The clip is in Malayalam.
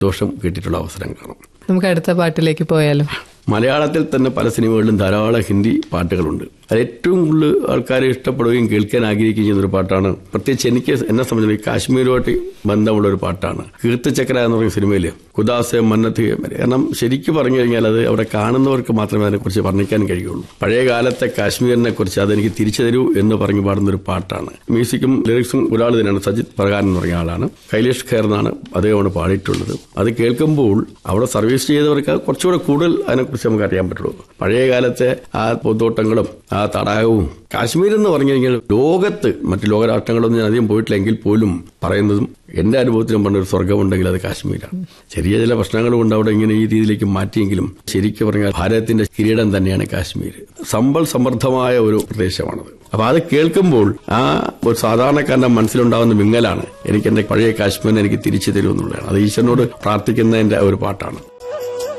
ദോഷം കേട്ടിട്ടുള്ള അവസരം കാണും നമുക്ക് അടുത്ത പാട്ടിലേക്ക് പോയാലോ മലയാളത്തിൽ തന്നെ പല സിനിമകളിലും ധാരാളം ഹിന്ദി പാട്ടുകളുണ്ട് അത് ഏറ്റവും കൂടുതൽ ആൾക്കാർ ഇഷ്ടപ്പെടുകയും കേൾക്കാൻ ആഗ്രഹിക്കുകയും ചെയ്യുന്ന ഒരു പാട്ടാണ് പ്രത്യേകിച്ച് എനിക്ക് എന്നെ സംബന്ധിച്ച് ഈ കാശ്മീരുമായിട്ട് ബന്ധമുള്ള ഒരു പാട്ടാണ് കീർത്തിചക്ര എന്ന് പറയുന്ന സിനിമയിൽ കുദാസെ മന്നത്ത് കാരണം ശരിക്കും പറഞ്ഞു കഴിഞ്ഞാൽ അത് അവിടെ കാണുന്നവർക്ക് മാത്രമേ അതിനെക്കുറിച്ച് വർണ്ണിക്കാൻ കഴിയുള്ളൂ പഴയ കാലത്തെ കാശ്മീരിനെ കുറിച്ച് അതെനിക്ക് തിരിച്ചു തരൂ എന്ന് പറഞ്ഞു പാടുന്ന ഒരു പാട്ടാണ് മ്യൂസിക്കും ലിറിക്സും ഒരാൾ തന്നെയാണ് സജിത് പ്രകാരൻ എന്ന് പറഞ്ഞ ആളാണ് കൈലേഷ് ഖേർ എന്നാണ് അദ്ദേഹമാണ് പാടിയിട്ടുള്ളത് അത് കേൾക്കുമ്പോൾ അവിടെ സർവീസ് ചെയ്തവർക്ക് കുറച്ചുകൂടെ കൂടുതൽ അതിനെക്കുറിച്ച് നമുക്ക് അറിയാൻ പറ്റുള്ളൂ പഴയ കാലത്തെ ആ പൂന്തോട്ടങ്ങളും ആ തടാകവും കാശ്മീർ എന്ന് പറഞ്ഞു കഴിഞ്ഞാൽ ലോകത്ത് മറ്റ് ലോകരാഷ്ട്രങ്ങളൊന്നും ഞാൻ അധികം പോയിട്ടില്ലെങ്കിൽ പോലും പറയുന്നതും എന്റെ അനുഭവത്തിലും പണ്ടൊരു സ്വർഗമുണ്ടെങ്കിൽ അത് കാശ്മീരാണ് ചെറിയ ചില പ്രശ്നങ്ങൾ കൊണ്ട് അവിടെ ഇങ്ങനെ ഈ രീതിയിലേക്ക് മാറ്റിയെങ്കിലും ശരിക്കും പറഞ്ഞാൽ ഭാരതത്തിന്റെ കിരീടം തന്നെയാണ് കാശ്മീർ സമ്പൽ സമൃദ്ധമായ ഒരു പ്രദേശമാണത് അപ്പൊ അത് കേൾക്കുമ്പോൾ ആ ഒരു സാധാരണക്കാരന്റെ മനസ്സിലുണ്ടാകുന്ന വിങ്ങലാണ് എനിക്ക് എന്റെ പഴയ കാശ്മീരിനെ എനിക്ക് തിരിച്ചു തരുമെന്നുള്ളതാണ് അത് ഈശ്വരനോട് പ്രാർത്ഥിക്കുന്നതിന്റെ ഒരു പാട്ടാണ്